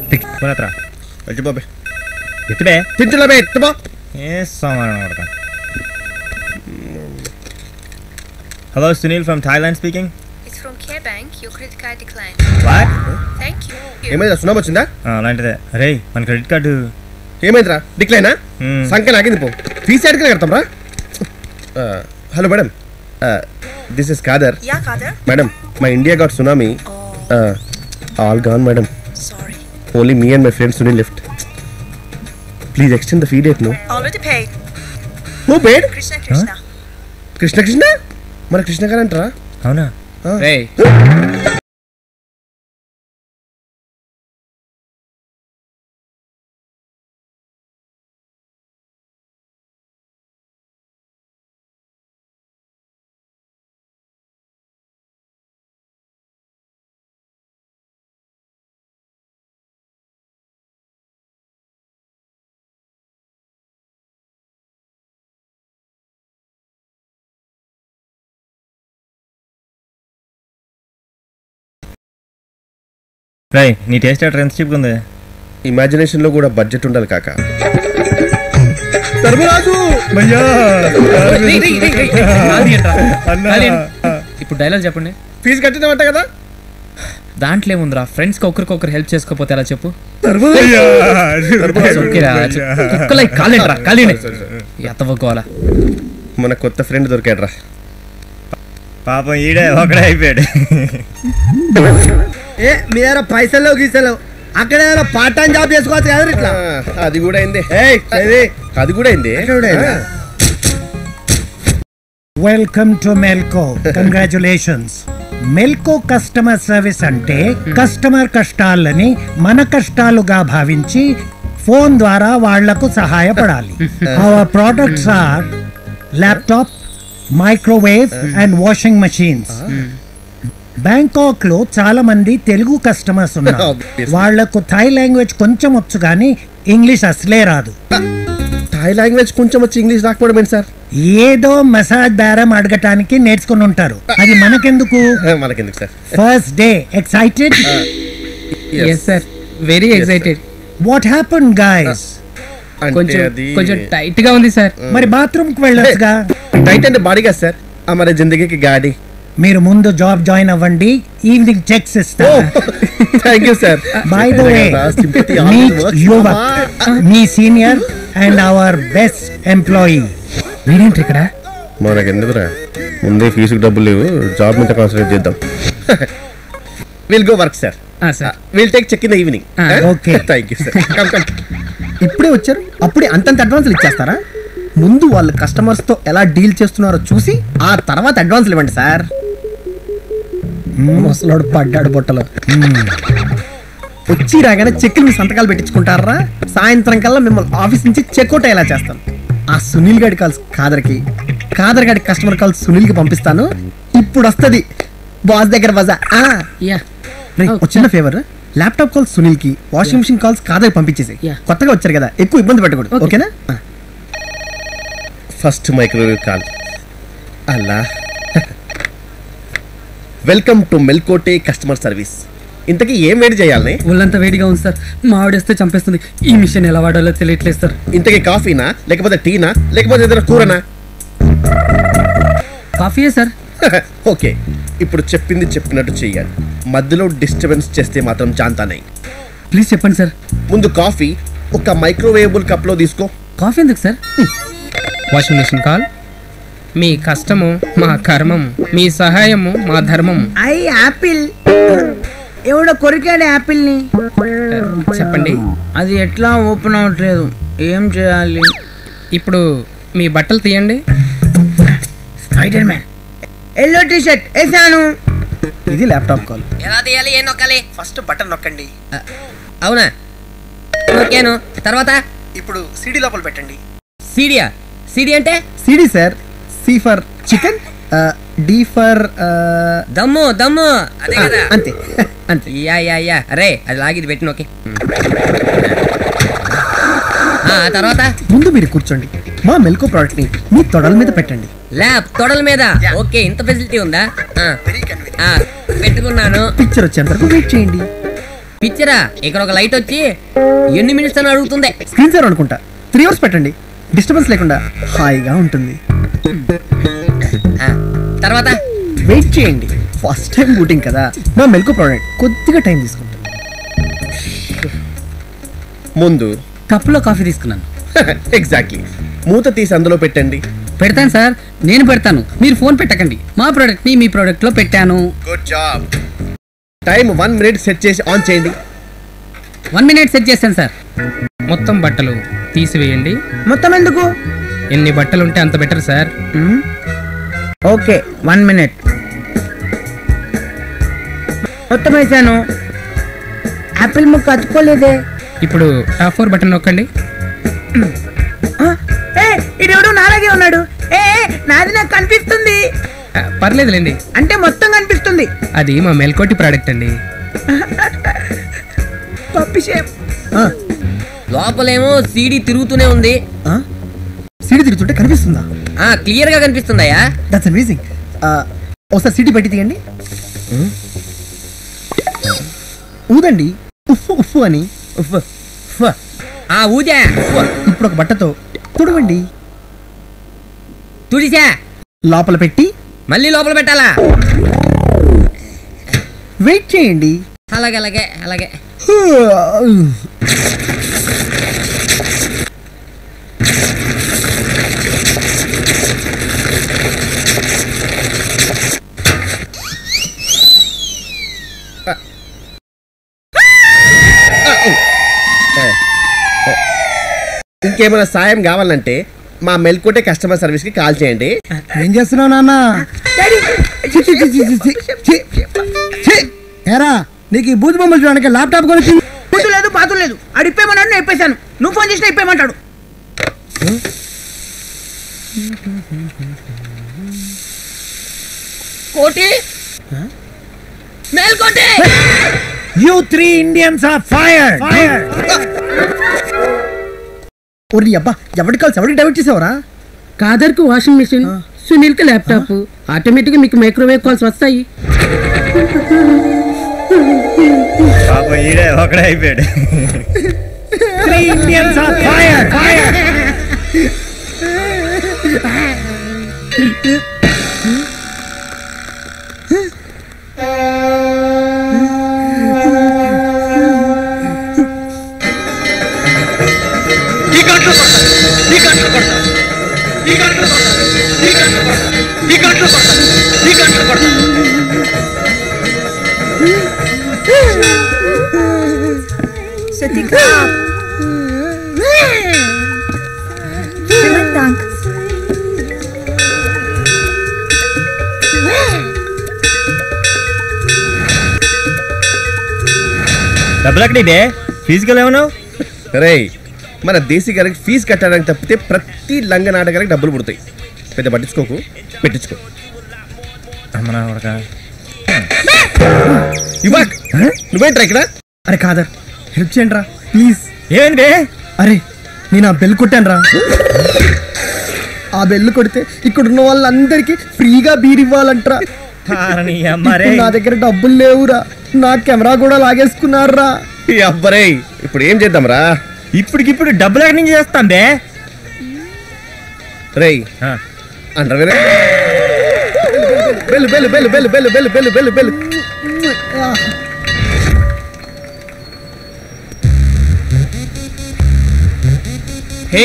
పోనత్రా వచ్చి బాబే ఎత్తుడే తింటున్నా బే ఎత్తుబా ఏ సామాన్ కొడతా hello Sunil from Thailand speaking It's from Care Bank. Your credit card declined. What Thank you. ఏమైందా సునామీ వచ్చిందా అలాంటిదే అరే మన క్రెడిట్ కార్డు ఏమైందిరా డిక్లైనా Hmm. సంఖ్య నాకింది పో ఫీజు అడిగిన కడతాం రా hello madam this is Kader Yeah, Kader. Madam my India got tsunami all gone madam Sorry. Only me and my friend Sunil lift please extend the fee date no Already paid. Oh paid Krishna Krishna. Krishna Krishna మన కృష్ణ గారు అంటారా అవునా రేయ్ రై నీ taste ఎట్లా ఎంత చీప్గా ఉంది ఇమాజినేషన్ లో కూడా బడ్జెట్ ఉండాలి కాక ధర్మరాజు రేయ్, రేయ్, రేయ్, రేయ్, నాది ఏంట్రా? నాది ఏంటి? ఇప్పుడు డైలాగ్ చెప్పండి ఫీజు కట్టినామంట కదా దాంట్లో ఏముందిరా ఫ్రెండ్స్ కి ఒకరికొకరు హెల్ప్ చేసుకోపోతే ఎలా చెప్పు ధర్మరాజు ఓకేరా కుక్కలై కాలేంట్రా కాలేండి ఎత్తవకోవాలా మన కొత్త ఫ్రెండ్ దొరికాడు పాపం ఈడే ఒకడే అయిపోయాడు ఏ మీ దగ్గర పైసలు గీసలు అక్కడ ఏదైనా పార్ట్ టైం జాబ్ చేసుకోవచ్చు కదా ఇట్లా అది కూడా అయింది ఏయ్, ఇది. అది కూడా అయింది కూడా అయిందా? Welcome to Melco congratulations Melco customer service అంటే కస్టమర్ కష్టాలని మన కష్టాలుగా భావించి ఫోన్ ద్వారా వాళ్లకు సహాయపడాలి our products are laptop microwave and washing machines Bangkok లో చాలా మంది తెలుగు కస్టమర్స్ ఉన్నారు Obviously. వాళ్లకు థాయ్ లాంగ్వేజ్ కొంచెం వచ్చు కానీ ఇంగ్లీష్ అసలే రాదు థాయ్ లాంగ్వేజ్ కొంచెం వచ్చి ఇంగ్లీష్ రాకపోవడం ఏంటి సార్ ఏదో మసాజ్ బేరం అడగటానికి నేర్చుకుని ఉంటారు అది మనకెందుకు మనకెందుకు sir first day excited yes sir very excited what happen guys అంటే కొంచెం అది కొంచెం టైట్ గా ఉంది సార్ మరి బాత్రూమ్ కి వెళ్ళొచ్చుగా టైట్ అంటే బాడీ కదా సార్ మన జిందగీకి గాడి మీరు ముందు జాబ్ జాయిన్ అవ్వండి ఈవినింగ్ చెక్స్ ఇస్తా thank you sir by the way meet యువక్ మీ senior and our best employee వీడేంటి ఇక్కడ మనకెందుకురా ముందే ఫీజుకి డబ్బులు లేవు జాబ్ మీద కాన్సన్ట్రేట్ చేద్దాం విల్ గో వర్క్ సార్ ఆ, sir will take check in the evening Ah. Okay. Thank you sir come come ఇప్పుడే వచ్చారు అప్పుడే అంతంత అడ్వాన్సులు ఇచ్చేస్తారా ముందు వాళ్ళు కస్టమర్స్ తో ఎలా డీల్ చేస్తున్నారో చూసి ఆ తర్వాత అడ్వాన్సులు ఇవ్వండి సార్ ముసలోడు పడ్డాడు బుట్టలో వచ్చి రాగానే చెక్కులు మీ సంతకాలు పెట్టించుకుంటారా సాయంత్రం కల్లా మిమ్మల్ని ఆఫీస్ నుంచి చెక్అవుట్ అయ్యేలా చేస్తాను ఆ సునీల్ గారి కాల్స్ కాదర్కి కాదర్ గారి కస్టమర్ కాల్స్ సునీల్కి పంపిస్తాను ఇప్పుడు వస్తుంది బాస్ దగ్గర బజా ఆ. యా రేయ్, ఒక చిన్న ఫేవర్ ల్యాప్టాప్ కాల్స్ సునీల్ కి వాషింగ్ మిషన్ కాల్స్ కాదర్ పంపించేసి Yeah. కొత్తగా వచ్చారు కదా ఎక్కువ ఇబ్బంది పెట్టకూడదు Okay. ఓకేనా ఫస్ట్ మైక్రోవేవ్ కాల్ అలా వెల్కమ్ టు మెల్కోటే కస్టమర్ సర్వీస్ ఇంతకీ ఏం వేడి చేయాలని ఒళ్ళంతా వేడిగా ఉంది సార్ మావిడేస్తే చంపేస్తుంది ఈ మిషన్ ఎలా వాడాలో తెలియట్లేదు సార్ ఇంతకీ కాఫీనా లేకపోతే టీనా లేకపోతే ఏదైనా కూరనా కాఫీయే సార్ ఓకే ఇప్పుడు చెప్పింది చెప్పినట్టు చెయ్యాలి మధ్యలో డిస్టర్బెన్స్ చేస్తే మాత్రం జాంతానై ప్లీజ్ చెప్పండి సార్ ముందు కాఫీ ఒక మైక్రోవేవబుల్ కప్లో తీసుకో కాఫీ ఎందుకు సార్ వాషింగ్ మెషిన్ కాల్ మీ కష్టము మా కర్మము మీ సహాయము మా ధర్మము ఐ యాపిల్ ఎవడో కొరికాడు యాపిల్ ని చెప్పండి అది ఎట్లా ఓపెన్ అవ్వట్లేదు ఏం చేయాలి ఇప్పుడు మీ బట్టలు తీయండి spider man yellow T shirt వేసాను ఇది ల్యాప్టాప్ కాల్ ఎలా తీయాలి ఏం నొక్కాలి ఫస్ట్ బటన్ నొక్కండి అవునా నొక్కాను తర్వాత ఇప్పుడు సిడి లోపల పెట్టండి సీడియా సీడి అంటే CD sir C for chicken D for దమ్ము దమ్ము అదే కదా అంతే అంతే యా యా యా అరే అది లాగి ఇది పెట్టి నొక్కి ఆ ఆ తర్వాత ముందు మీరు కూర్చోండి మా మెల్కో ప్రోడక్ట్ ని మీ తొడల మీద పెట్టండి ల్యాబ్ తొడల మీద ఓకే ఇంత ఫెసిలిటీ ఉందా ఆ, ఆ, పెట్టుకున్నాను పిక్చర్ వచ్చేంత వరకు వెయిట్ చేయండి పిచ్చరా ఇక్కడ ఒక లైట్ వచ్చి ఎన్ని మినిట్స్ అని అడుగుతుంది స్క్రీన్ సేవర్ అనుకుంటా త్రీ అవర్స్ పెట్టండి డిస్టర్బెన్స్ లేకుండా హాయిగా ఉంటుంది ఆ, తర్వాత వెయిట్ చేయండి ఫస్ట్ టైం బూటింగ్ కదా నా మెల్కో ప్రోడక్ట్ కొద్దిగా టైం తీసుకుంటా ముందు కప్పులో కాఫీ తీసుకున్నాను ఎగ్జాక్ట్లీ మూత తీసి అందులో పెట్టండి పెడతాను సార్ నేను పెడతాను మీరు ఫోన్ పెట్టకండి మా ప్రోడక్ట్ ని మీ ప్రోడక్ట్ లో పెట్టాను good job time one minute set చేసి ఆన్ చేయండి వన్ మినిట్ సెట్ చేశాను సార్ మొత్తం బట్టలు తీసివేయండి మొత్తం ఎందుకు ఎన్ని బట్టలు ఉంటే అంత better sir okay one minute మొత్తం వేసాను యాపిల్ ముక్క అతుక్కోలేదే ఇప్పుడు టాప్ ఫోర్ బటన్ నొక్కండి ఇడెవడు నాలాగే ఉన్నాడు ఏ ఏ, నాది నాకు కనిపిస్తుంది ఆ, పర్లేదులేండి అంటే మొత్తం కనిపిస్తుంది అది మా మెల్కోటి ప్రోడక్ట్ అండి పప్పి షేప్ లోపలేమో సీడీ తిరుగుతూనే ఉంది సిడి తిరుగుతుంటే కనిపిస్తుందా ఆ క్లియర్ గా కనిపిస్తుందయ్యా దట్స్ అమేజింగ్ ఒకసారి సిటీ పెట్టి తీయండి ఊదండి ఉఫ్ఫు ఉఫ్ఫు అని ఉఫ్ ఉఫ్. ఆ ఊజా ఇప్పుడు ఒక బట్టతో తుడవండి తుడిసా లోపల పెట్టి మళ్ళీ లోపల పెట్టాలా వెయిట్ చేయండి అలాగే అలాగే అలాగే ఇంకేమైనా సాయం కావాలంటే మా మెల్కోటే కస్టమర్ సర్వీస్ కి కాల్ చేయండి ఏం చేస్తున్నావు నాన్న చి, చి, చి, చి, చి, చి, చి, చి. ఏరా నీకు ఈ బూత్ బొమ్మలు చూడడానికి ల్యాప్టాప్ కొనిచ్చి బూతు లేదు పాతు లేదు ఆడు ఇప్పేమన్నాడు నేను ఇప్పేశాను నువ్వు ఫోన్ చేసినా ఇప్పేమంటాడు కోటి Melkoti you three Indians are fire ఒరి అబ్బా ఎవరి కాల్స్ ఎవరికి డైవర్ట్ చేసావరా కాదర్ కు వాషింగ్ మిషన్ సునీల్ కి ల్యాప్టాప్ ఆటోమేటిక్ గా మీకు మైక్రోవేవ్ కాల్స్ వస్తాయి పాపం ఈడే ఒకడే అయిపోయాడు three Indians are fire fire Satika. Vielen Dank. డబ్బులు ఎక్కడ ఇదే ఫీజుకెళ్ళి ఏమన్నావు రే మన దేశీ గారికి ఫీజు కట్టడానికి తప్పితే ప్రతి లంగ నాటకానికి డబ్బులు పుడతాయి పెద్ద పట్టించుకోకు పెట్టించుకో అమ్మనా ఉడక ఇవాక్ నువ్వేంట్రా ఇక్కడ అరే కాదర్ హెల్ప్ చేయండి రా ప్లీజ్ ఏంటి అరే నేను ఆ బెల్ కొట్టాను రా ఆ బెల్ కొడితే ఇక్కడ ఉన్న వాళ్ళందరికీ ఫ్రీగా బీర్ ఇవ్వాలంటరా నీ అమ్మారే ఇప్పుడు నా దగ్గర డబ్బులు లేవురా నా కెమెరా కూడా లాగేసుకున్నారా ఈ అబ్బరే ఇప్పుడు ఏం చేద్దాంరా ఇప్పటికిప్పుడు డబ్బులు ఎక్కడి నుంచి చేస్తాం బే రేయ్ ఆ, underwear bell bell bell bell bell bell bell bell bell hey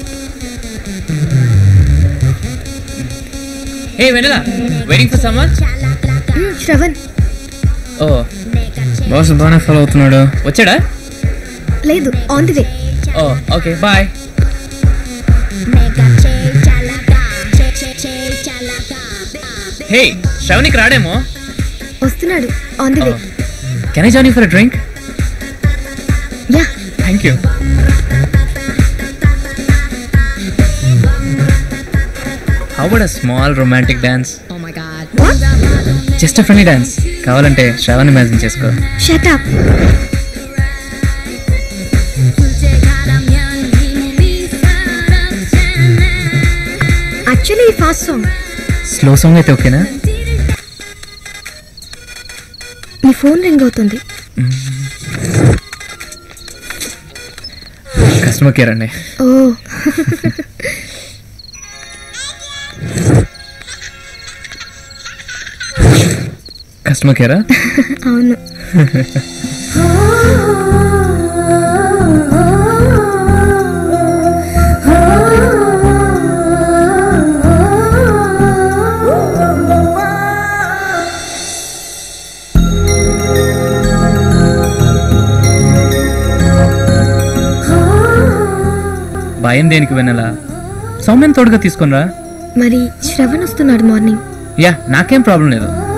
hey వెనలా waiting for summer Shravan oh boss బాగానే ఫాలో అవుతున్నాడు వచ్చాడా లేదు on the way oh okay bye hey శ్రవణికి రాడేమో వస్తున్నాడు on the way can I join for drink yeah thank you how about a small romantic dance just a friendly dance కావాలంటే Shravan imagine చేసుకో shut up actually fast song slow song అయితే ఓకేనా నీ phone ring అవుతుంది customer care అండి oh customer కేరా అవును భయం దేనికి వెనలా సౌమ్యం తోడుగా తీసుకునిరా మరి శ్రవణ్ వస్తున్నాడు మార్నింగ్ యా నాకేం ప్రాబ్లం లేదు